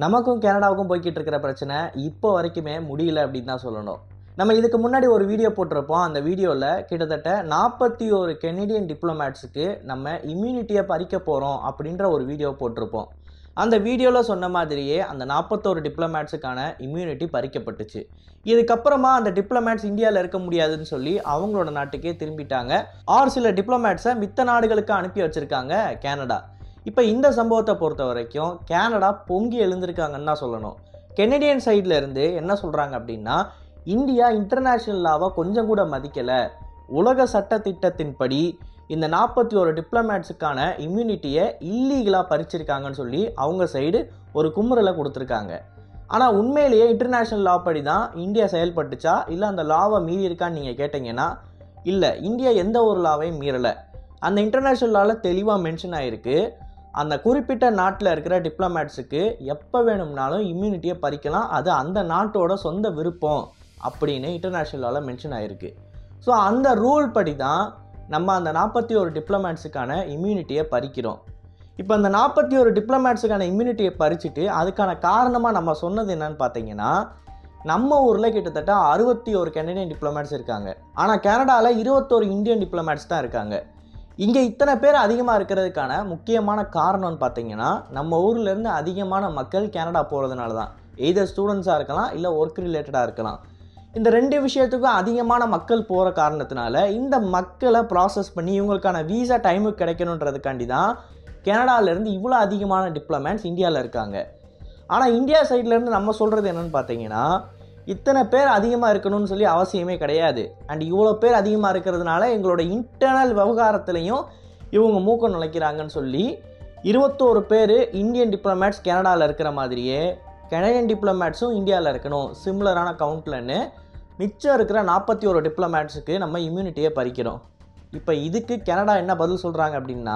நமக்கும் கனடாவுக்கும் போய்கிட்டு இருக்கிற பிரச்சனை இப்போ வரைக்குமே முடியல அப்படின்னு தான் சொல்லணும் நம்ம இதுக்கு முன்னாடி ஒரு வீடியோ போட்டிருப்போம் அந்த வீடியோவில் கிட்டத்தட்ட நாற்பத்தி ஒரு கெனடியன் டிப்ளமேட்ஸுக்கு நம்ம இம்யூனிட்டியை பறிக்க போகிறோம் அப்படின்ற ஒரு வீடியோ போட்டிருப்போம் அந்த வீடியோவில் சொன்ன மாதிரியே அந்த நாற்பத்தோரு டிப்ளமேட்ஸுக்கான இம்யூனிட்டி பறிக்கப்பட்டுச்சு இதுக்கப்புறமா அந்த டிப்ளமேட்ஸ் இந்தியாவில் இருக்க முடியாதுன்னு சொல்லி அவங்களோட நாட்டுக்கே திரும்பிட்டாங்க ஆறு சில டிப்ளமேட்ஸை மித்த நாடுகளுக்கு அனுப்பி வச்சுருக்காங்க கனடா இப்போ இந்த சம்பவத்தை பொறுத்த வரைக்கும் கனடா பொங்கி எழுந்திருக்காங்கன்னு தான் சொல்லணும் கெனடியன் சைடில் இருந்து என்ன சொல்கிறாங்க அப்படின்னா இந்தியா இன்டர்நேஷ்னல் லாவை கொஞ்சம் கூட மதிக்கலை உலக சட்ட திட்டத்தின்படி இந்த நாற்பத்தி ஒரு டிப்ளமேட்ஸுக்கான இம்யூனிட்டியை இல்லீகலாக பறிச்சிருக்காங்கன்னு சொல்லி அவங்க சைடு ஒரு குமுறலை கொடுத்துருக்காங்க ஆனால் உண்மையிலேயே இன்டர்நேஷ்னல் லா படி தான் இந்தியா செயல்பட்டுச்சா இல்லை அந்த லாவை மீறி இருக்கான்னு நீங்கள் கேட்டிங்கன்னா இல்லை இந்தியா எந்த ஒரு லாவையும் மீறலை அந்த இன்டர்நேஷ்னல் லாவில் தெளிவாக மென்ஷன் ஆகிருக்கு அந்த குறிப்பிட்ட நாட்டில் இருக்கிற டிப்ளமேட்ஸுக்கு எப்போ வேணும்னாலும் இம்யூனிட்டியை பறிக்கலாம் அது அந்த நாட்டோட சொந்த விருப்பம் அப்படின்னு இன்டர்நேஷ்னல் லாவில் மென்ஷன் ஆகிருக்கு ஸோ அந்த ரூல் படி தான் நம்ம அந்த நாற்பத்தி ஒரு டிப்ளமேட்ஸுக்கான இம்யூனிட்டியை பறிக்கிறோம் இப்போ அந்த நாற்பத்தி ஒரு டிப்ளமேட்ஸுக்கான இம்யூனிட்டியை பறிச்சுட்டு அதுக்கான காரணமாக நம்ம சொன்னது என்னன்னு பார்த்தீங்கன்னா நம்ம ஊரில் கிட்டத்தட்ட அறுபத்தி ஒரு கெனடியன் டிப்ளமேட்ஸ் இருக்காங்க ஆனால் கனடாவில் இருபத்தோரு இந்தியன் டிப்ளமேட்ஸ் தான் இருக்காங்க இங்கே இத்தனை பேர் அதிகமாக இருக்கிறதுக்கான முக்கியமான காரணம்னு பார்த்தீங்கன்னா நம்ம ஊர்லேருந்து அதிகமான மக்கள் கனடா போகிறதுனால தான் எய்தர் ஸ்டூடெண்ட்ஸாக இருக்கலாம் இல்லை ஒர்க் ரிலேட்டடாக இருக்கலாம் இந்த ரெண்டு விஷயத்துக்கும் அதிகமான மக்கள் போகிற காரணத்தினால இந்த மக்களை ப்ராசஸ் பண்ணி இவங்களுக்கான வீசா டைமுக்கு கிடைக்கணுன்றதுக்காண்டி தான் கனடாலேருந்து இவ்வளோ அதிகமான டிப்ளமேட்ஸ் இந்தியாவில் இருக்காங்க ஆனால் இந்தியா சைட்லேருந்து நம்ம சொல்கிறது என்னென்னு பார்த்தீங்கன்னா இத்தனை பேர் அதிகமாக இருக்கணும்னு சொல்லி அவசியமே கிடையாது அண்ட் இவ்வளோ பேர் அதிகமாக இருக்கிறதுனால எங்களோட இன்டர்னல் விவகாரத்துலையும் இவங்க மூக்கம் நுழைக்கிறாங்கன்னு சொல்லி இருபத்தோரு பேர் இந்தியன் டிப்ளமேட்ஸ் கனடாவில் இருக்கிற மாதிரியே கனடியன் டிப்ளமேட்ஸும் இந்தியாவில் இருக்கணும் சிமிலரான கவுண்ட்லன்னு மிச்சம் இருக்கிற நாற்பத்தி ஒரு டிப்ளமேட்ஸுக்கு நம்ம இம்யூனிட்டியை பறிக்கிறோம் இப்போ இதுக்கு கனடா என்ன பதில் சொல்கிறாங்க அப்படின்னா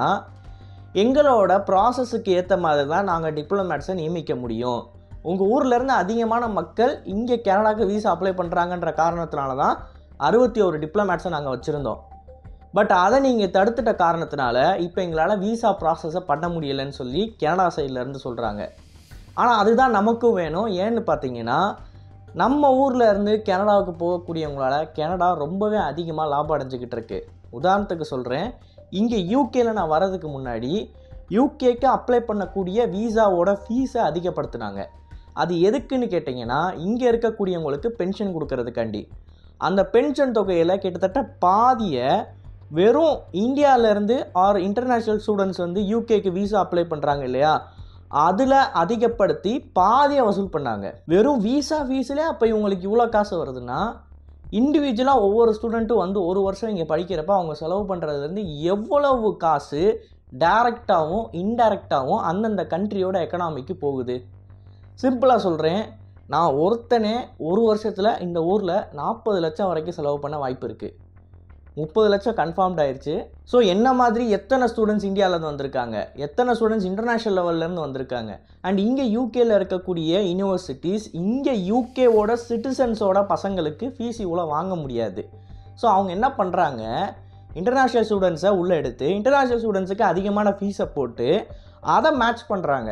எங்களோட ப்ராசஸுக்கு ஏற்ற மாதிரி தான் நாங்கள் டிப்ளமேட்ஸை நியமிக்க முடியும் உங்கள் ஊர்லேருந்து அதிகமான மக்கள் இங்கே கனடாக்கு வீசா அப்ளை பண்ணுறாங்கன்ற காரணத்தினால தான் அறுபத்தி ஒரு டிப்ளமேட்ஸை நாங்கள் வச்சுருந்தோம் பட் அதை நீங்கள் தடுத்துட்ட காரணத்தினால இப்போ எங்களால் வீசா ப்ராசஸை பண்ண முடியலைன்னு சொல்லி கனடா சைட்லேருந்து சொல்கிறாங்க ஆனால் அதுதான் நமக்கும் வேணும் ஏன்னு பார்த்தீங்கன்னா நம்ம ஊரில் இருந்து கனடாவுக்கு போகக்கூடியவங்களால கனடா ரொம்பவே அதிகமாக லாபம் அடைஞ்சிக்கிட்டு இருக்கு உதாரணத்துக்கு சொல்கிறேன் இங்கே யூகேல நான் வரதுக்கு முன்னாடி யூகேக்கு அப்ளை பண்ணக்கூடிய வீசாவோட ஃபீஸை அதிகப்படுத்தினாங்க அது எதுக்குன்னு கேட்டிங்கன்னா இங்கே இருக்கக்கூடியவங்களுக்கு பென்ஷன் கொடுக்கறதுக்காண்டி அந்த பென்ஷன் தொகையில் கிட்டத்தட்ட பாதியை வெறும் இந்தியாவிலேருந்து ஆர் இன்டர்நேஷ்னல் ஸ்டூடெண்ட்ஸ் வந்து யூகேக்கு வீசா அப்ளை பண்ணுறாங்க இல்லையா அதில் அதிகப்படுத்தி பாதியை வசூல் பண்ணாங்க வெறும் வீசா ஃபீஸ்லேயே அப்போ இவங்களுக்கு இவ்வளோ காசு வருதுன்னா இண்டிவிஜுவலாக ஒவ்வொரு ஸ்டூடெண்ட்டும் வந்து ஒரு வருஷம் இங்கே படிக்கிறப்ப அவங்க செலவு பண்ணுறதுலேருந்து எவ்வளவு காசு டைரக்டாகவும் இன்டைரக்டாகவும் அந்தந்த கண்ட்ரியோட எக்கனாமிக்கு போகுது சிம்பிளாக சொல்கிறேன் நான் ஒருத்தனே ஒரு வருஷத்தில் இந்த ஊரில் நாற்பது லட்சம் வரைக்கும் செலவு பண்ண வாய்ப்பு இருக்குது முப்பது லட்சம் கன்ஃபார்ம்ட் ஆயிடுச்சு ஸோ என்ன மாதிரி எத்தனை ஸ்டூடெண்ட்ஸ் இந்தியாவிலேருந்து வந்திருக்காங்க எத்தனை ஸ்டூடெண்ட்ஸ் இன்டர்நேஷ்னல் லெவல்லேருந்து வந்திருக்காங்க அண்ட் இங்கே யூகேல இருக்கக்கூடிய யூனிவர்சிட்டிஸ் இங்கே யூகேவோட சிட்டிசன்ஸோட பசங்களுக்கு ஃபீஸ் இவ்வளோ வாங்க முடியாது ஸோ அவங்க என்ன பண்ணுறாங்க இன்டர்நேஷ்னல் ஸ்டூடெண்ட்ஸை உள்ளே எடுத்து இன்டர்நேஷ்னல் ஸ்டூடெண்ட்ஸுக்கு அதிகமான ஃபீஸை போட்டு அதை மேட்ச் பண்ணுறாங்க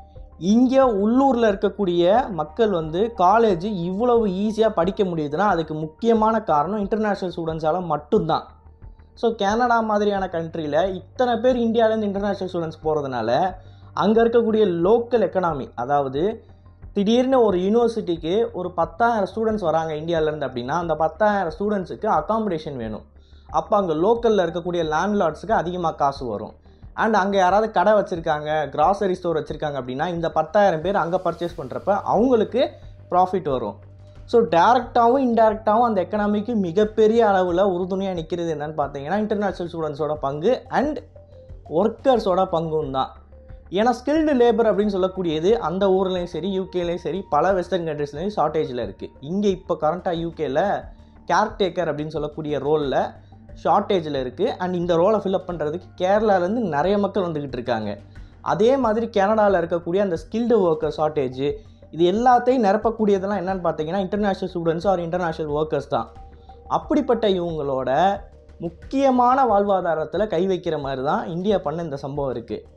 இங்கே உள்ளூரில் இருக்கக்கூடிய மக்கள் வந்து காலேஜ் இவ்வளவு ஈஸியாக படிக்க முடியுதுன்னா அதுக்கு முக்கியமான காரணம் இன்டர்நேஷ்னல் ஸ்டூடெண்ட்ஸால் மட்டும்தான் ஸோ கனடா மாதிரியான கண்ட்ரியில் இத்தனை பேர் இந்தியாவிலேருந்து இன்டர்நேஷ்னல் ஸ்டூடெண்ட்ஸ் போகிறதுனால அங்கே இருக்கக்கூடிய லோக்கல் எக்கனாமி அதாவது திடீர்னு ஒரு யூனிவர்சிட்டிக்கு ஒரு பத்தாயிரம் ஸ்டூடெண்ட்ஸ் வராங்க இந்தியாவிலேருந்து அப்படின்னா அந்த பத்தாயிரம் ஸ்டூடெண்ட்ஸுக்கு அகாமடேஷன் வேணும் அப்போ அங்கே லோக்கலில் இருக்கக்கூடிய லேண்ட்லார்ட்ஸுக்கு அதிகமாக காசு வரும் அண்ட் அங்கே யாராவது கடை வச்சுருக்காங்க கிராசரி ஸ்டோர் வச்சுருக்காங்க அப்படின்னா இந்த பத்தாயிரம் பேர் அங்கே பர்ச்சேஸ் பண்ணுறப்ப அவங்களுக்கு ப்ராஃபிட் வரும் ஸோ டேரெக்டாகவும் இன்டெரக்டாகவும் அந்த எக்கனாமிக்கு மிகப்பெரிய அளவில் உறுதுணையாக நிற்கிறது என்னன்னு பார்த்தீங்கன்னா இன்டர்நேஷ்னல் ஸ்டூடெண்ட்ஸோட பங்கு அண்ட் ஒர்க்கர்ஸோட பங்கும் தான் ஏன்னா ஸ்கில்டு லேபர் அப்படின்னு சொல்லக்கூடியது அந்த ஊர்லேயும் சரி யூகேலையும் சரி பல வெஸ்டர்ன் கண்ட்ரீஸ்லேயும் ஷார்ட்டேஜில் இருக்குது இங்கே இப்போ கரண்ட்டாக யூகேல கேர்டேக்கர் அப்படின்னு சொல்லக்கூடிய ரோலில் ஷார்ட்டேஜில் இருக்குது அண்ட் இந்த ரோலை ஃபில்அப் பண்ணுறதுக்கு கேரளாலேருந்து நிறைய மக்கள் வந்துக்கிட்டு இருக்காங்க அதே மாதிரி கனடாவில் இருக்கக்கூடிய அந்த ஸ்கில்டு ஒர்க்கர் ஷார்ட்டேஜ் இது எல்லாத்தையும் நிரப்பக்கூடியதெல்லாம் என்னன்னு பார்த்தீங்கன்னா international students or international workers தான் அப்படிப்பட்ட இவங்களோட முக்கியமான வாழ்வாதாரத்தில் கை வைக்கிற மாதிரி தான் இந்தியா பண்ண இந்த சம்பவம் இருக்குது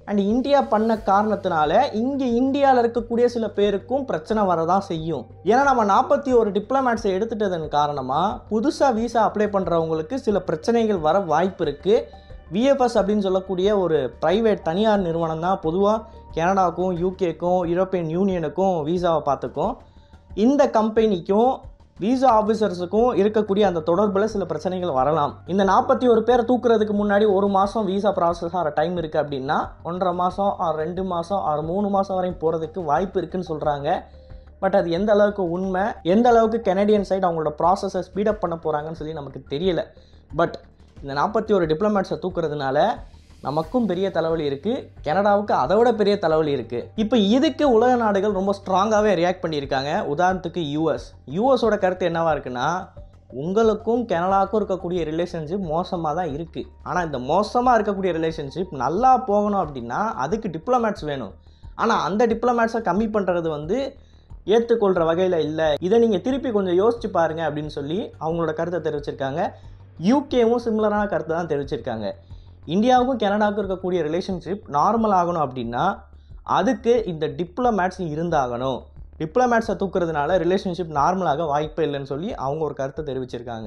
அண்ட் இந்தியா பண்ண காரணத்தினால இங்கே இந்தியாவில் இருக்கக்கூடிய சில பேருக்கும் பிரச்சனை வரதான் செய்யும் ஏன்னா நம்ம நாற்பத்தி ஒரு டிப்ளமேட்ஸை எடுத்துட்டதன் காரணமாக புதுசாக விசா அப்ளை பண்ணுறவங்களுக்கு சில பிரச்சனைகள் வர வாய்ப்பு இருக்குது விஎஃப்எஸ் அப்படின்னு சொல்லக்கூடிய ஒரு ப்ரைவேட் தனியார் நிறுவனம் தான் பொதுவாக கனடாவுக்கும் யூகேக்கும் யூரோப்பியன் யூனியனுக்கும் விசாவை பார்த்துக்கும் இந்த கம்பெனிக்கும் விசா ஆஃபீஸர்ஸுக்கும் இருக்கக்கூடிய அந்த தொடர்பில் சில பிரச்சனைகள் வரலாம் இந்த நாற்பத்தி ஒரு பேரை தூக்குறதுக்கு முன்னாடி ஒரு மாதம் விசா ப்ராசஸ் ஆகிற டைம் இருக்குது அப்படின்னா ஒன்றரை மாதம் ஆறு ரெண்டு மாதம் ஆறு மூணு மாதம் வரையும் போகிறதுக்கு வாய்ப்பு இருக்குன்னு சொல்கிறாங்க பட் அது எந்த அளவுக்கு உண்மை எந்த அளவுக்கு கெனடியன் சைடு அவங்களோட ப்ராசஸை ஸ்பீடப் பண்ண போகிறாங்கன்னு சொல்லி நமக்கு தெரியல பட் இந்த நாற்பத்தி ஒரு டிப்ளமேட்ஸை தூக்குறதுனால நமக்கும் பெரிய தலைவலி இருக்குது கனடாவுக்கு அதை விட பெரிய தலைவலி இருக்குது இப்போ இதுக்கு உலக நாடுகள் ரொம்ப ஸ்ட்ராங்காகவே ரியாக்ட் பண்ணியிருக்காங்க உதாரணத்துக்கு யூஎஸ் யூஎஸோட கருத்து என்னவா இருக்குன்னா உங்களுக்கும் கனடாவுக்கும் இருக்கக்கூடிய ரிலேஷன்ஷிப் மோசமாக தான் இருக்குது ஆனால் இந்த மோசமாக இருக்கக்கூடிய ரிலேஷன்ஷிப் நல்லா போகணும் அப்படின்னா அதுக்கு டிப்ளமேட்ஸ் வேணும் ஆனால் அந்த டிப்ளமேட்ஸை கம்மி பண்ணுறது வந்து ஏற்றுக்கொள்கிற வகையில் இல்லை இதை நீங்கள் திருப்பி கொஞ்சம் யோசிச்சு பாருங்க அப்படின்னு சொல்லி அவங்களோட கருத்தை தெரிவிச்சிருக்காங்க யூகேவும் சிமிலரான கருத்தை தான் தெரிவிச்சிருக்காங்க இந்தியாவுக்கும் கனடாவுக்கும் இருக்கக்கூடிய ரிலேஷன்ஷிப் நார்மல் ஆகணும் அப்படின்னா அதுக்கு இந்த டிப்ளமேட்ஸ் இருந்தாகணும் டிப்ளமேட்ஸை தூக்குறதுனால ரிலேஷன்ஷிப் நார்மலாக வாய்ப்பே இல்லைன்னு சொல்லி அவங்க ஒரு கருத்தை தெரிவிச்சிருக்காங்க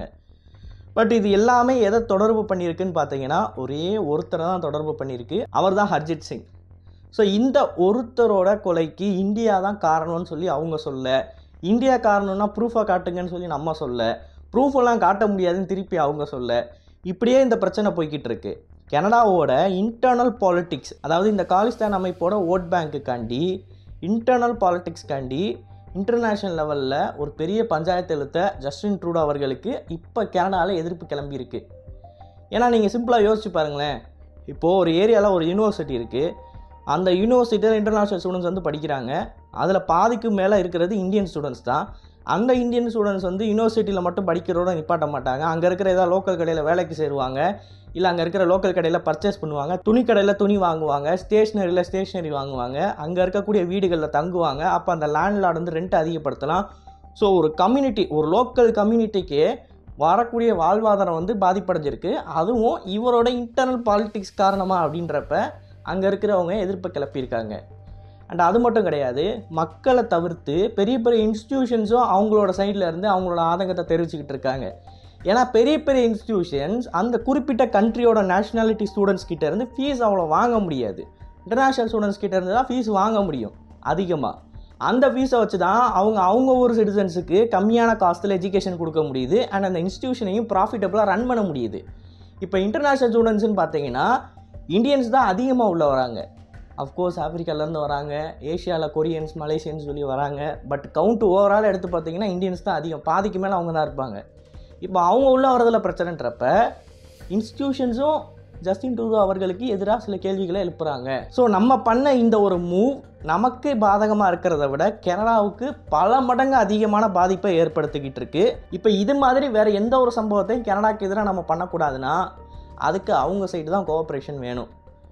பட் இது எல்லாமே எதை தொடர்பு பண்ணியிருக்குன்னு பார்த்தீங்கன்னா ஒரே ஒருத்தரை தான் தொடர்பு பண்ணியிருக்கு அவர் தான் ஹர்ஜித் சிங் ஸோ இந்த ஒருத்தரோட கொலைக்கு இந்தியா தான் காரணம்னு சொல்லி அவங்க சொல்ல இந்தியா காரணம்னா ப்ரூஃபை காட்டுங்கன்னு சொல்லி நம்ம சொல்ல ப்ரூஃப் எல்லாம் காட்ட முடியாதுன்னு திருப்பி அவங்க சொல்ல இப்படியே இந்த பிரச்சனை போய்கிட்டு இருக்கு கனடாவோட இன்டர்னல் பாலிட்டிக்ஸ் அதாவது இந்த காலிஸ்தான் அமைப்போட ஓட் பேங்க்குக்காண்டி இன்டர்னல் பாலிட்டிக்ஸ்க்காண்டி இன்டர்நேஷ்னல் லெவலில் ஒரு பெரிய பஞ்சாயத்து எழுத்த ஜஸ்டின் ட்ரூடோ அவர்களுக்கு இப்போ கனடாவில் எதிர்ப்பு கிளம்பியிருக்கு ஏன்னா நீங்கள் சிம்பிளாக யோசிச்சு பாருங்களேன் இப்போது ஒரு ஏரியாவில் ஒரு யூனிவர்சிட்டி இருக்குது அந்த யூனிவர்சிட்டியில் இன்டர்நேஷ்னல் ஸ்டூடெண்ட்ஸ் வந்து படிக்கிறாங்க அதில் பாதிக்கு மேலே இருக்கிறது இந்தியன் ஸ்டூடெண்ட்ஸ் தான் அந்த இந்தியன் ஸ்டூடெண்ட்ஸ் வந்து யூனிவர்சிட்டியில் மட்டும் படிக்கிறோட நிப்பாட்ட மாட்டாங்க அங்கே இருக்கிற ஏதாவது லோக்கல் கடையில் வேலைக்கு சேருவாங்க இல்லை அங்கே இருக்கிற லோக்கல் கடையில் பர்ச்சேஸ் பண்ணுவாங்க துணி கடையில் துணி வாங்குவாங்க ஸ்டேஷ்னரியில் ஸ்டேஷ்னரி வாங்குவாங்க அங்கே இருக்கக்கூடிய வீடுகளில் தங்குவாங்க அப்போ அந்த லேண்ட்லார்டு வந்து ரெண்ட் அதிகப்படுத்தலாம் ஸோ ஒரு கம்யூனிட்டி ஒரு லோக்கல் கம்யூனிட்டிக்கு வரக்கூடிய வாழ்வாதாரம் வந்து பாதிப்படைஞ்சிருக்கு அதுவும் இவரோட இன்டர்னல் பாலிட்டிக்ஸ் காரணமாக அப்படின்றப்ப அங்கே இருக்கிறவங்க எதிர்ப்பை கிளப்பியிருக்காங்க அண்ட் அது மட்டும் கிடையாது மக்களை தவிர்த்து பெரிய பெரிய இன்ஸ்டிடியூஷன்ஸும் அவங்களோட சைடில் இருந்து அவங்களோட ஆதங்கத்தை தெரிவிச்சுக்கிட்டு இருக்காங்க ஏன்னா பெரிய பெரிய இன்ஸ்டிடியூஷன்ஸ் அந்த குறிப்பிட்ட கண்ட்ரியோட நேஷ்னாலிட்டி ஸ்டூடெண்ட்ஸ் கிட்ட இருந்து ஃபீஸ் அவ்வளோ வாங்க முடியாது இன்டர்நேஷ்னல் ஸ்டூடெண்ட்ஸ் கிட்ட இருந்து தான் ஃபீஸ் வாங்க முடியும் அதிகமாக அந்த ஃபீஸை வச்சு தான் அவங்க அவங்க ஊர் சிட்டிசன்ஸுக்கு கம்மியான காஸ்ட்டில் எஜுகேஷன் கொடுக்க முடியுது அண்ட் அந்த இன்ஸ்டிடியூஷனையும் ப்ராஃபிட்டபுளாக ரன் பண்ண முடியுது இப்போ இன்டர்நேஷ்னல் ஸ்டூடெண்ட்ஸ்னு பார்த்தீங்கன்னா இந்தியன்ஸ் தான் அதிகமாக உள்ள வராங்க அஃப்கோர்ஸ் ஆப்பிரிக்காலேருந்து வராங்க ஏஷியாவில் கொரியன்ஸ் மலேசியன்ஸ் சொல்லி வராங்க பட் கவுண்ட் ஓவரால் எடுத்து பார்த்தீங்கன்னா இந்தியன்ஸ் தான் அதிகம் பாதிக்கு மேலே அவங்க தான் இருப்பாங்க இப்போ அவங்க உள்ள வரதில் பிரச்சனைன்றப்ப இன்ஸ்டிடியூஷன்ஸும் ஜஸ்டின் ட்ரூடோ அவர்களுக்கு எதிராக சில கேள்விகளை எழுப்புறாங்க ஸோ நம்ம பண்ண இந்த ஒரு மூவ் நமக்கு பாதகமாக இருக்கிறத விட கனடாவுக்கு பல மடங்கு அதிகமான பாதிப்பை ஏற்படுத்திக்கிட்டு இருக்கு இப்போ இது மாதிரி வேற எந்த ஒரு சம்பவத்தையும் கனடாக்கு எதிராக நம்ம பண்ணக்கூடாதுன்னா அதுக்கு அவங்க சைடு தான் கோஆப்ரேஷன் வேணும்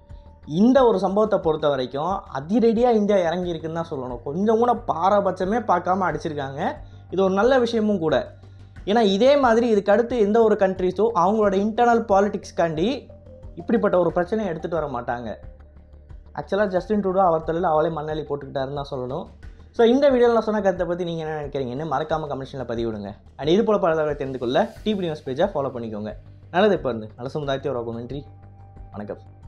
இந்த ஒரு சம்பவத்தை பொறுத்த வரைக்கும் அதிரடியாக இந்தியா இறங்கியிருக்குன்னு தான் சொல்லணும் கொஞ்சம் கூட பாரபட்சமே பார்க்காம அடிச்சிருக்காங்க இது ஒரு நல்ல விஷயமும் கூட ஏன்னா இதே மாதிரி இதுக்கு அடுத்து எந்த ஒரு கண்ட்ரிஸும் அவங்களோட இன்டர்னல் பாலிடிக்ஸ்க்காண்டி இப்படிப்பட்ட ஒரு பிரச்சனையை எடுத்துகிட்டு வர மாட்டாங்க ஆக்சுவலாக ஜஸ்டின் ட்ரூடோ அவர் தலையில் அவளே மண்ணாளி போட்டுக்கிட்டாருன்னு தான் சொல்லணும் ஸோ இந்த வீடியோவில் நான் சொன்ன கருத்தை பற்றி நீங்கள் என்ன நினைக்கிறீங்கன்னு மறக்காமல் கமெண்ட்ஸில் பதிவிடுங்க அண்ட் இது போல பல தகவலை தெரிந்து கொள்ள டிவி நியூஸ் பேஜை ஃபாலோ பண்ணிக்கோங்க நல்லது இப்போ இருந்து நல்ல சமுதாயத்தை உருவாக்கும் நன்றி வணக்கம்